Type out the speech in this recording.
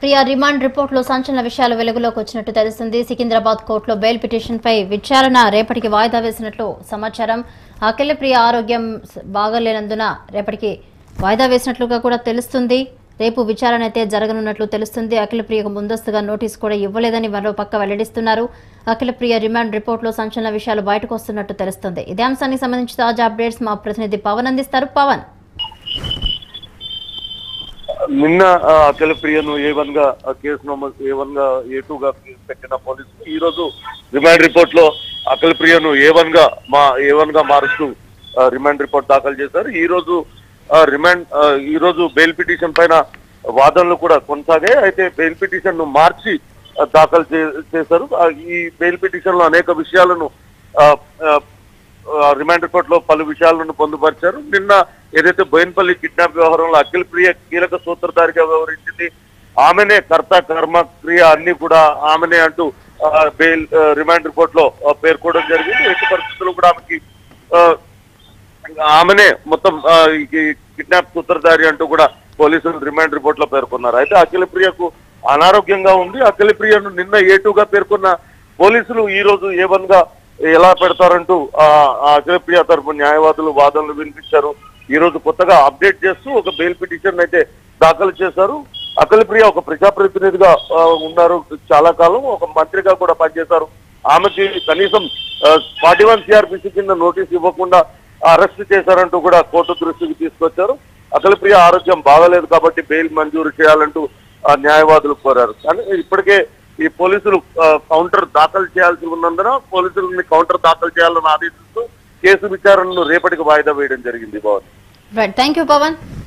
ప్రియ remand రిపోర్టులో సంచలన విషయాలు వెలుగులోకి వచ్చినట్టు తెలుస్తుంది సికింద్రాబాద్ కోర్టులో బెయిల్ పిటిషన్ పై విచారణ రేపటికి వాయిదా వేసినట్లు సమాచారం అఖిల ప్రియ ఆరోగ్యం స- బాగలేనందున రేపటికి వాయిదా వేసినట్లుగా కూడా తెలుస్తుంది రేపు విచారణ అయితే జరగనున్నట్లు తెలుస్తుంది అఖిల ప్రియకు ముందస్తుగా నోటీస్ కూడా ఇవ్వలేదని మరో పక్క వెల్లడిస్తున్నారు అఖిల ప్రియ రిమాండ్ రిపోర్టులో సంచలన విషయాలు బయటకు వస్తున్నట్టు తెలుస్తుంది ఇదే అంశానికి సంబంధించి తాజా అప్డేట్స్ మా ప్రతినిధి పవన్ అందిస్తారు పవన్ నిన్న ఆ, అఖిల ప్రియను ఏ వన్ గా ఆ, కేసు నమోదు ఏ వన్ గా ఏ టూ గా కేసు పెట్టిన పోలీసులు ఈ రోజు రిమాండ్ రిపోర్ట్ లో అఖిల ప్రియను ఏ వన్ గా మా ఏ వన్ గా మారుస్తూ ఆ, రిమాండ్ రిపోర్ట్ దాఖలు చేశారు ఈ రోజు ఆ, రిమాండ్ ఆ, ఈ రోజు బెయిల్ పిటిషన్ పైన వాదనలు కూడా కొనసాగాయి అయితే బెయిల్ పిటిషన్ ను మార్చి ఆ, దాఖలు చే- చేశారు ఆ, ఈ బెయిల్ పిటిషన్ లో అనేక విషయాలను ఆ, ఆ, ఆ, రిమాండ్ రిపోర్ట్ లో పలు విషయాలను పొందుపరిచారు నిన్న ఏదైతే బోయిన్పల్లి కిడ్నాప్ వ్యవహారంలో అఖిల్ ప్రియ కీలక సూత్రధారిగా వ్యవహరించింది ఆమెనే కర్త కర్మ క్రియ అన్ని కూడా ఆమెనే అంటూ ఆ, బెయిల్ ఆ, రిమాండ్ రిపోర్ట్ లో ఆ, పేర్కోవడం జరిగింది ఎట్టి పరిస్థితుల్లో కూడా ఆమెకి ఆ, ఆమెనే మొత్తం ఆ, ఈ కిడ్నాప్ సూత్రధారి అంటూ కూడా పోలీసులు రిమాండ్ రిపోర్ట్ లో పేర్కొన్నారు అయితే అఖిల ప్రియకు అనారోగ్యంగా ఉంది అఖిల ప్రియను నిన్న ఏ గా పేర్కొన్న పోలీసులు ఈ రోజు ఏ వన్ గా ఎలా పెడతారంటూ ఆ ఆ అఖిల ప్రియ తరపు న్యాయవాదులు వాదనలు వినిపించారు ఈ రోజు కొత్తగా అప్డేట్ చేస్తూ ఒక బెయిల్ పిటిషన్ అయితే దాఖలు చేశారు అఖిల ప్రియ ఒక ప్రజాప్రతినిధిగా ఆ, ఉన్నారు చాలా కాలం ఒక మంత్రిగా కూడా పనిచేశారు ఆమెకి కనీసం ఫార్టీ వన్ సిఆర్పిసి కింద నోటీస్ ఇవ్వకుండా అరెస్ట్ చేశారంటూ కూడా కోర్టు దృష్టికి తీసుకొచ్చారు అఖిల ప్రియ ఆరోగ్యం బాగలేదు కాబట్టి బెయిల్ మంజూరు చేయాలంటూ ఆ, న్యాయవాదులు కోరారు కానీ ఇప్పటికే ఈ పోలీసులు ఆ, కౌంటర్ దాఖలు చేయాల్సి ఉన్నందున పోలీసులని కౌంటర్ దాఖలు చేయాలని ఆదేశిస్తూ కేసు విచారణను రేపటికి వాయిదా వేయడం జరిగింది Bhavan right thank you Pawan